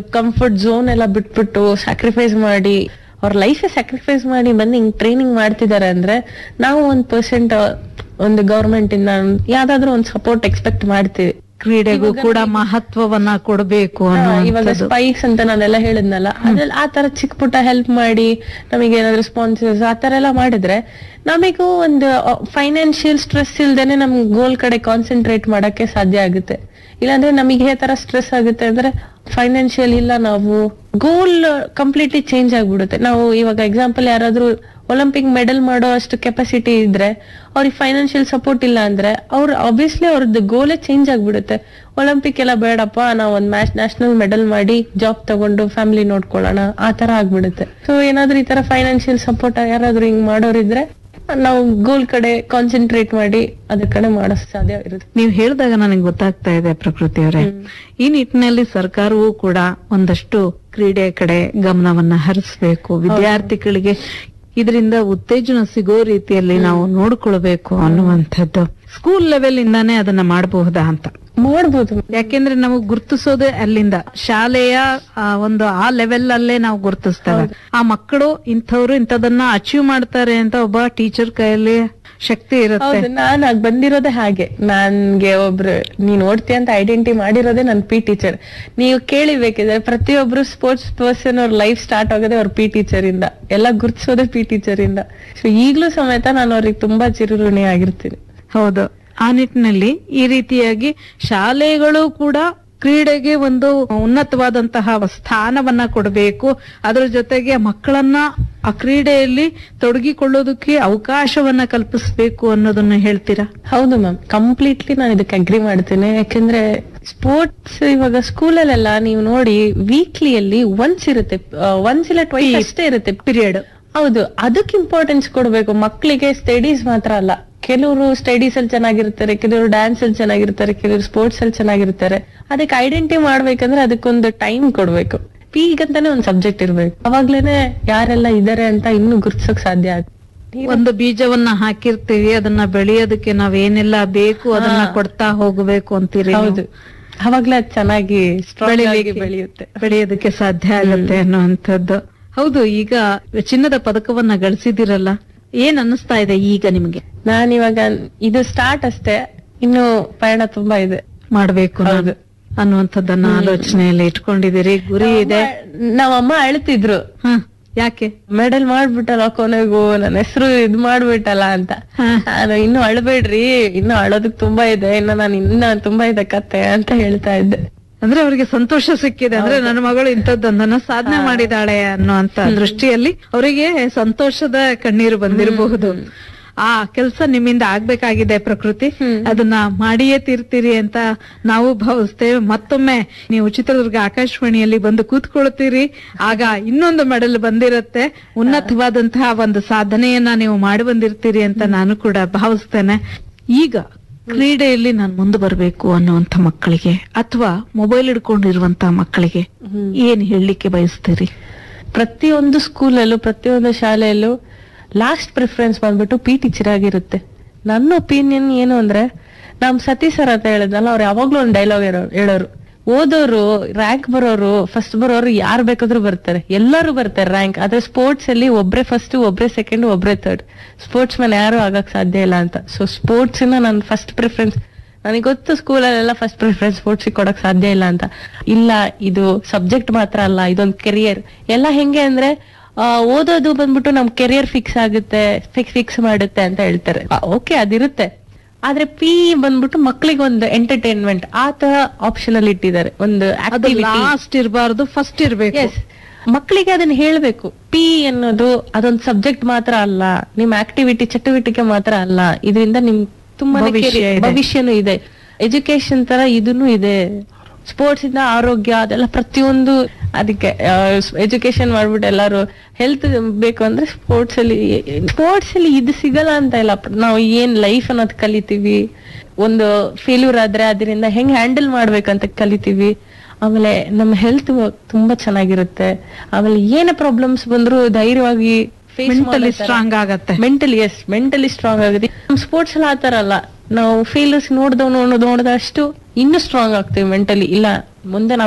Comfort zone ಎಲ್ಲ ಬಿಟ್ಬಿಟ್ಟು sacrifice ಮಾಡಿ ಅವ್ರ ಲೈಫ್ ಸ್ಯಾಕ್ರಿಫೈಸ್ ಮಾಡಿ ಬಂದು ಹಿಂಗ್ ಟ್ರೈನಿಂಗ್ ಮಾಡ್ತಿದ್ದಾರೆ ಅಂದ್ರೆ ನಾವು ಒಂದ್ ಪರ್ಸೆಂಟ್ ಒಂದು ಗವರ್ಮೆಂಟ್ ಇಂದ ಯಾವ್ದಾದ್ರು ಒಂದ್ ಸಪೋರ್ಟ್ ಎಕ್ಸ್ಪೆಕ್ಟ್ ಮಾಡ್ತೀವಿ ಕ್ರೀಡೆಗೂ ಕೂಡ ಮಹತ್ವವನ್ನ ಕೊಡಬೇಕು ಹಾ, ಇವಾಗ ಅನ್ನುವಂಥದ್ದು ಸ್ಪೈಕ್ಸ್ ಅಂತ ನಾನೆಲ್ಲ ಹೇಳಿದ್ನಲ್ಲ ಅದ್ರಲ್ಲಿ ಆ ತರ ಚಿಕ್ಕ ಪುಟ್ಟ ಹೆಲ್ಪ್ ಮಾಡಿ ನಮಗೆ ಏನಾದ್ರು ಸ್ಪಾನ್ಸರ್ಸ್ ಆ ತರ ಎಲ್ಲ ಮಾಡಿದ್ರೆ ನಮಿಗೂ ಒಂದು ಫೈನಾನ್ಷಿಯಲ್ ಸ್ಟ್ರೆಸ್ ಇಲ್ದೇನೆ ನಮ್ ಗೋಲ್ ಕಡೆ ಕಾನ್ಸಂಟ್ರೇಟ್ ಮಾಡಕ್ಕೆ ಸಾಧ್ಯ ಆಗುತ್ತೆ ಇಲ್ಲಾಂದ್ರೆ ನಮಗೆ ಈ ತರ ಸ್ಟ್ರೆಸ್ ಆಗುತ್ತೆ ಅಂದ್ರೆ ಫೈನಾನ್ಷಿಯಲ್ ಇಲ್ಲ ನಾವು ಗೋಲ್ ಕಂಪ್ಲೀಟ್ಲಿ ಚೇಂಜ್ ಆಗ್ಬಿಡುತ್ತೆ ನಾವು ಇವಾಗ ಎಕ್ಸಾಂಪಲ್ ಯಾರಾದ್ರೂ ಒಲಿಂಪಿಕ್ ಮೆಡಲ್ ಮಾಡೋ ಅಷ್ಟು ಕೆಪಾಸಿಟಿ ಇದ್ರೆ ಅವ್ರಿಗೆ ಫೈನಾನ್ಷಿಯಲ್ ಸಪೋರ್ಟ್ ಇಲ್ಲ ಅಂದ್ರೆ ಅವ್ರು ಆಬ್ವಿಯಸ್ಲಿ ಅವ್ರದ್ದು ಗೋಲೇ ಚೇಂಜ್ ಆಗ್ಬಿಡುತ್ತೆ ಒಲಿಂಪಿಕ್ ಎಲ್ಲ ಬೇಡಪ್ಪ ನಾವು ಒಂದ್ ಮ್ಯಾಚ್ ನ್ಯಾಷನಲ್ ಮೆಡಲ್ ಮಾಡಿ ಜಾಬ್ ತಗೊಂಡು ಫ್ಯಾಮಿಲಿ ನೋಡ್ಕೊಳ್ಳೋಣ ಆ ತರ ಆಗ್ಬಿಡುತ್ತೆ ಸೊ ಏನಾದ್ರೂ ಈ ತರ ಫೈನಾನ್ಷಿಯಲ್ ಸಪೋರ್ಟ್ ಯಾರಾದ್ರೂ ಹಿಂಗ್ ಮಾಡೋರಿದ್ರೆ ನಾವು ಗೋಲ್ ಕಡೆ ಕಾನ್ಸಂಟ್ರೇಟ್ ಮಾಡಿ ಅದ್ರ ಕಡೆ ಮಾಡೋ ಸಾಧ್ಯ ಇರುತ್ತೆ ನೀವು ಹೇಳಿದಾಗ ನನಗೆ ಗೊತ್ತಾಗ್ತಾ ಇದೆ ಪ್ರಕೃತಿ ಅವರೇ ಈ ನಿಟ್ಟಿನಲ್ಲಿ ಸರ್ಕಾರವೂ ಕೂಡ ಒಂದಷ್ಟು ಕ್ರೀಡೆ ಕಡೆ ಗಮನವನ್ನ ಹರಿಸಬೇಕು ವಿದ್ಯಾರ್ಥಿಗಳಿಗೆ ಇದರಿಂದ ಉತ್ತೇಜನ ಸಿಗೋ ರೀತಿಯಲ್ಲಿ ನಾವು ನೋಡ್ಕೊಳ್ಬೇಕು ಅನ್ನುವಂಥದ್ದು ಸ್ಕೂಲ್ ಲೆವೆಲ್ ಇಂದಾನೇ ಅದನ್ನ ಮಾಡಬಹುದಾ ಅಂತ ಮಾಡ್ಬೋದು ಯಾಕೆಂದ್ರೆ ನಾವು ಗುರ್ತಿಸೋದೇ ಅಲ್ಲಿಂದ ಶಾಲೆಯ ಆ, ಒಂದು ಆ ಲೆವೆಲ್ ಅಲ್ಲೇ ನಾವು ಗುರ್ತಿಸ್ತೇವೆ ಆ ಮಕ್ಕಳು ಇಂಥವ್ರು ಇಂಥದನ್ನ ಅಚೀವ್ ಮಾಡ್ತಾರೆ ಅಂತ ಒಬ್ಬ ಟೀಚರ್ ಕೈಯಲ್ಲಿ ಶಕ್ತಿ ಇರುತ್ತೆ ಹೌದು ನಾನ್ ಆಗ್ ಬಂದಿರೋದೇ ಹಾಗೆ ನನ್ಗೆ ಒಬ್ರು ನೀನ್ ನೋಡ್ತೀಯ ಅಂತ ಐಡೆಂಟಿ ಮಾಡಿರೋದೇ ನನ್ ಪಿ ಟೀಚರ್ ನೀವು ಕೇಳಿ ಬೇಕಿದ್ರೆ ಪ್ರತಿಯೊಬ್ರು ಸ್ಪೋರ್ಟ್ಸ್ ಪರ್ಸನ್ ಅವ್ರ ಲೈಫ್ ಸ್ಟಾರ್ಟ್ ಆಗೋದೇ ಅವ್ರ ಪಿ ಟೀಚರ್ ಇಂದ ಎಲ್ಲ ಗುರ್ತಿಸೋದೇ ಪಿ ಟೀಚರ್ ಇಂದ ಸೊ ಈಗ್ಲೂ ಸಮೇತ ನಾನು ಅವ್ರಿಗೆ ತುಂಬಾ ಚಿರುಋಣಿ ಆಗಿರ್ತೀನಿ ಹೌದು ಆ ನಿಟ್ಟಿನಲ್ಲಿ ಈ ರೀತಿಯಾಗಿ ಶಾಲೆಗಳು ಕೂಡ ಕ್ರೀಡೆಗೆ ಒಂದು ಉನ್ನತವಾದಂತಹ ಸ್ಥಾನವನ್ನ ಕೊಡಬೇಕು ಅದರ ಜೊತೆಗೆ ಮಕ್ಕಳನ್ನ ಆ ಕ್ರೀಡೆಯಲ್ಲಿ ತೊಡಗಿಕೊಳ್ಳೋದಕ್ಕೆ ಅವಕಾಶವನ್ನ ಕಲ್ಪಿಸಬೇಕು ಅನ್ನೋದನ್ನ ಹೇಳ್ತೀರಾ ಹೌದು ಮ್ಯಾಮ್ ಕಂಪ್ಲೀಟ್ಲಿ ನಾನು ಇದಕ್ಕೆ ಅಗ್ರಿ ಮಾಡ್ತೇನೆ ಯಾಕಂದ್ರೆ ಸ್ಪೋರ್ಟ್ಸ್ ಇವಾಗ ಸ್ಕೂಲಲ್ಲೆಲ್ಲ ನೀವು ನೋಡಿ ವೀಕ್ಲಿಯಲ್ಲಿ ಒನ್ಸ್ ಇರುತ್ತೆ ಒನ್ಸ್ ಇಲ್ಲ ಟ್ವೈಸ್ ಅಷ್ಟೇ ಇರುತ್ತೆ ಪೀರಿಯಡ್ ಹೌದು ಅದಕ್ಕೆ ಇಂಪಾರ್ಟೆನ್ಸ್ ಕೊಡ್ಬೇಕು ಮಕ್ಕಳಿಗೆ ಸ್ಟಡೀಸ್ ಮಾತ್ರ ಅಲ್ಲ ಕೆಲವರು ಸ್ಟಡೀಸ್ ಅಲ್ಲಿ ಚೆನ್ನಾಗಿರ್ತಾರೆ ಕೆಲವರು ಡ್ಯಾನ್ಸ್ ಅಲ್ಲಿ ಚೆನ್ನಾಗಿರ್ತಾರೆ ಕೆಲವರು ಸ್ಪೋರ್ಟ್ಸ್ ಅಲ್ಲಿ ಚೆನ್ನಾಗಿರ್ತಾರೆ ಅದಕ್ಕೆ ಐಡೆಂಟಿ ಮಾಡ್ಬೇಕಂದ್ರೆ ಅದಕ್ಕೊಂದು ಟೈಮ್ ಕೊಡ್ಬೇಕು ಪೀಗಂತಾನೆ ಒಂದ್ ಸಬ್ಜೆಕ್ಟ್ ಇರ್ಬೇಕು ಅವಾಗ್ಲೇನೆ ಯಾರೆಲ್ಲ ಇದಾರೆ ಅಂತ ಇನ್ನು ಗುರ್ತಿಸಕ್ ಸಾಧ್ಯ ಆಗುತ್ತೆ ಒಂದು ಬೀಜವನ್ನ ಹಾಕಿರ್ತೀವಿ ಅದನ್ನ ಬೆಳೆಯೋದಕ್ಕೆ ನಾವ್ ಏನೆಲ್ಲ ಬೇಕು ಅದನ್ನ ಕೊಡ್ತಾ ಹೋಗಬೇಕು ಅಂತೀರಿ ನೀವು. ಹೌದು ಅವಾಗ್ಲೇ ಅದ್ ಚೆನ್ನಾಗಿ ಸ್ಟ್ರಾಂಗ್ ಆಗಿ ಬೆಳಿಲಿಕ್ಕೆ- ಬೆಳೆಯುತ್ತೆ ಬೆಳೆಯೋದಕ್ಕೆ ಸಾಧ್ಯ ಆಗುತ್ತೆ ಅನ್ನುವಂಥದ್ದು ಹೌದು ಈಗ ಚಿನ್ನದ ಪದಕವನ್ನ ಗಳಿಸಿದಿರಲ್ಲ ಏನ್ ಅನ್ನಿಸ್ತಾ ಇದೆ ಈಗ ನಿಮ್ಗೆ ನಾನ್ ಇವಾಗ ಇದು ಸ್ಟಾರ್ಟ್ ಅಷ್ಟೇ ಇನ್ನು ಪಯಣ ತುಂಬಾ ಇದೆ ಮಾಡ್ಬೇಕು ನಾನು ಅನ್ನುವಂಥದ್ದನ್ನ ಆಲೋಚನೆಯಲ್ಲಿ ಇಟ್ಕೊಂಡಿದ್ದೀರಿ ಗುರಿ ಇದೆ ನಾವ್ ಅಮ್ಮ ಅಳ್ತಿದ್ರು ಹ ಯಾಕೆ ಮೆಡಲ್ ಮಾಡ್ಬಿಟ್ಟಲ್ಲ ಕೊನೆಗೂ ನನ್ನ ಹೆಸರು ಇದ್ ಮಾಡ್ಬಿಟ್ಟಲ್ಲ ಅಂತ ಹ. ನಾನು ಇನ್ನು ಅಳ್ಬೇಡ್ರಿ ಇನ್ನು ಅಳೋದಕ್ ತುಂಬಾ ಇದೆ ಇನ್ನು ನಾನು ಇನ್ನ ತುಂಬಾ ಇದೆ ಕತೆ ಅಂತ ಹೇಳ್ತಾ ಇದ್ದೆ ಅಂದ್ರೆ ಅವರಿಗೆ ಸಂತೋಷ ಸಿಕ್ಕಿದೆ ಅಂದ್ರೆ ನನ್ನ ಮಗಳು ಇಂಥದ್ದೊಂದನ್ನ ಸಾಧನೆ ಮಾಡಿದಾಳೆ ಅನ್ನುವಂತ ದೃಷ್ಟಿಯಲ್ಲಿ ಅವರಿಗೆ ಸಂತೋಷದ ಕಣ್ಣೀರು ಬಂದಿರಬಹುದು ಆ ಕೆಲಸ ನಿಮ್ಮಿಂದ ಆಗ್ಬೇಕಾಗಿದೆ ಪ್ರಕೃತಿ ಅದನ್ನ ಮಾಡಿಯೇ ತೀರ್ತೀರಿ ಅಂತ ನಾವು ಭಾವಿಸ್ತೇವೆ ಮತ್ತೊಮ್ಮೆ ನೀವು ಚಿತ್ರದುರ್ಗ ಆಕಾಶವಾಣಿಯಲ್ಲಿ ಬಂದು ಕೂತ್ಕೊಳ್ತೀರಿ ಆಗ ಇನ್ನೊಂದು ಮೆಡಲ್ ಬಂದಿರತ್ತೆ ಉನ್ನತವಾದಂತಹ ಒಂದು ಸಾಧನೆಯನ್ನ ನೀವು ಮಾಡಿ ಬಂದಿರ್ತೀರಿ ಅಂತ ನಾನು ಕೂಡ ಭಾವಿಸ್ತೇನೆ ಈಗ ಕ್ರೀಡೆಯಲ್ಲಿ ನಾನು ಮುಂದೆ ಬರಬೇಕು ಅನ್ನುವಂಥ ಮಕ್ಕಳಿಗೆ ಅಥವಾ ಮೊಬೈಲ್ ಹಿಡ್ಕೊಂಡಿರುವಂತ ಮಕ್ಕಳಿಗೆ ಏನ್ ಹೇಳಲಿಕ್ಕೆ ಬಯಸ್ತೀರಿ ಪ್ರತಿಯೊಂದು ಸ್ಕೂಲಲ್ಲೂ ಪ್ರತಿಯೊಂದು ಶಾಲೆಯಲ್ಲೂ ಲಾಸ್ಟ್ ಪ್ರಿಫರೆನ್ಸ್ ಬಂದ್ಬಿಟ್ಟು ಪಿ ಟೀಚರ್ ಆಗಿರುತ್ತೆ ನನ್ನ ಒಪಿನಿಯನ್ ಏನು ಅಂದ್ರೆ ನಮ್ ಸತಿ ಸರ್ ಅಂತ ಹೇಳಿದ್ನಲ್ಲ ಅವ್ರು ಯಾವಾಗ್ಲೂ ಒಂದ್ ಡೈಲಾಗ್ ಹೇಳೋರು ಓದೋರು ರ್ಯಾಂಕ್ ಬರೋರು ಫಸ್ಟ್ ಬರೋರು ಯಾರು ಬೇಕಾದ್ರೂ ಬರ್ತಾರೆ ಎಲ್ಲರೂ ಬರ್ತಾರೆ ರ್ಯಾಂಕ್ ಆದ್ರೆ ಸ್ಪೋರ್ಟ್ಸ್ ಅಲ್ಲಿ ಒಬ್ರೇ ಫಸ್ಟ್ ಒಬ್ರೇ ಸೆಕೆಂಡ್ ಒಬ್ರೇ ಥರ್ಡ್ ಸ್ಪೋರ್ಟ್ಸ್ ಮ್ಯಾನ್ ಯಾರು ಆಗಕ್ ಸಾಧ್ಯ ಇಲ್ಲ ಅಂತ ಸೊ ಸ್ಪೋರ್ಟ್ಸ್ ನಾನು ಫಸ್ಟ್ ಪ್ರಿಫರೆನ್ಸ್ ನನಗೆ ಗೊತ್ತು ಸ್ಕೂಲಲ್ಲೆಲ್ಲ ಫಸ್ಟ್ ಪ್ರಿಫರೆನ್ಸ್ ಸ್ಪೋರ್ಟ್ಸ್ ಕೊಡಕ್ ಸಾಧ್ಯ ಇಲ್ಲ ಅಂತ ಇಲ್ಲ ಇದು ಸಬ್ಜೆಕ್ಟ್ ಮಾತ್ರ ಅಲ್ಲ ಇದೊಂದು ಕೆರಿಯರ್ ಎಲ್ಲ ಹೆಂಗೆ ಅಂದ್ರೆ ಆ, ಓದೋದು ಬಂದ್ಬಿಟ್ಟು ನಮ್ ಕೆರಿಯರ್ ಫಿಕ್ಸ್ ಆಗುತ್ತೆ ಫಿಕ್ಸ್ ಫಿಕ್ಸ್ ಮಾಡುತ್ತೆ ಅಂತ ಹೇಳ್ತಾರೆ ಓಕೆ ಅದಿರುತ್ತೆ ಆದ್ರೆ ಪಿ ಬಂದ್ಬಿಟ್ಟು ಮಕ್ಳಿಗೆ ಒಂದು ಎಂಟರ್ಟೈನ್ಮೆಂಟ್ ಆ ತರ ಆಪ್ಷನ್ ಅಲ್ಲಿ ಇಟ್ಟಿದ್ದಾರೆ ಒಂದು ಅದು ಆಕ್ಟಿವಿಟಿ ಲಾಸ್ಟ್ ಇರಬಾರ್ದು ಫಸ್ಟ್ ಇರ್ಬೇಕು ಎಸ್ ಮಕ್ಕಳಿಗೆ ಅದನ್ನ ಹೇಳ್ಬೇಕು ಪಿ ಅನ್ನೋದು ಅದೊಂದು ಸಬ್ಜೆಕ್ಟ್ ಮಾತ್ರ ಅಲ್ಲ ನಿಮ್ ಆಕ್ಟಿವಿಟಿ ಚಟುವಟಿಕೆ ಮಾತ್ರ ಅಲ್ಲ ಇದರಿಂದ ನಿಮ್ ತುಂಬಾ ಭವಿಷ್ಯ ಇದೆ. ಭವಿಷ್ಯನೂ ಇದೆ ಎಜುಕೇಶನ್ ತರ ಇದನ್ನು ಇದೆ ಸ್ಪೋರ್ಟ್ಸ್ ಇಂದ ಆರೋಗ್ಯ ಅದೆಲ್ಲ ಪ್ರತಿಯೊಂದು ಅದಕ್ಕೆ ಎಜುಕೇಶನ್ ಮಾಡ್ಬಿಟ್ಟು ಎಲ್ಲಾರು ಹೆಲ್ತ್ ಬೇಕು ಅಂದ್ರೆ ಸ್ಪೋರ್ಟ್ಸ್ ಅಲ್ಲಿ ಸ್ಪೋರ್ಟ್ಸ್ ಅಲ್ಲಿ ಇದು ಸಿಗಲ್ಲ ಅಂತ ಇಲ್ಲ ನಾವು ಏನ್ ಲೈಫ್ ಅನ್ನೋದು ಕಲಿತೀವಿ ಒಂದು ಫೇಲ್ಯೂರ್ ಆದ್ರೆ ಅದರಿಂದ ಹೆಂಗ್ ಹ್ಯಾಂಡಲ್ ಮಾಡ್ಬೇಕಂತ ಕಲಿತೀವಿ ಆಮೇಲೆ ನಮ್ಮ ಹೆಲ್ತ್ ತುಂಬಾ ಚೆನ್ನಾಗಿರುತ್ತೆ ಆಮೇಲೆ ಏನೇ ಪ್ರಾಬ್ಲಮ್ಸ್ ಬಂದ್ರು ಧೈರ್ಯವಾಗಿ ಮೆಂಟಲಿ ಸ್ಟ್ರಾಂಗ್ ಆಗತ್ತೆ ಮೆಂಟಲಿ ಎಸ್ ಮೆಂಟಲಿ ಸ್ಟ್ರಾಂಗ್ ಆಗುತ್ತೆ ಸ್ಪೋರ್ಟ್ಸ್ ಅಲ್ಲಿ ಆತರ ಅಲ್ಲ ನಾವು ಫೇಲ್ಯೂರ್ಸ್ ನೋಡ್ದವ್ ನೋಡೋದು ನೋಡಿದಷ್ಟು ಇನ್ನೂ ಸ್ಟ್ರಾಂಗ್ ಆಗ್ತೀವಿ ಮೆಂಟಲಿ ಇಲ್ಲ ಮುಂದೆ ನಾವು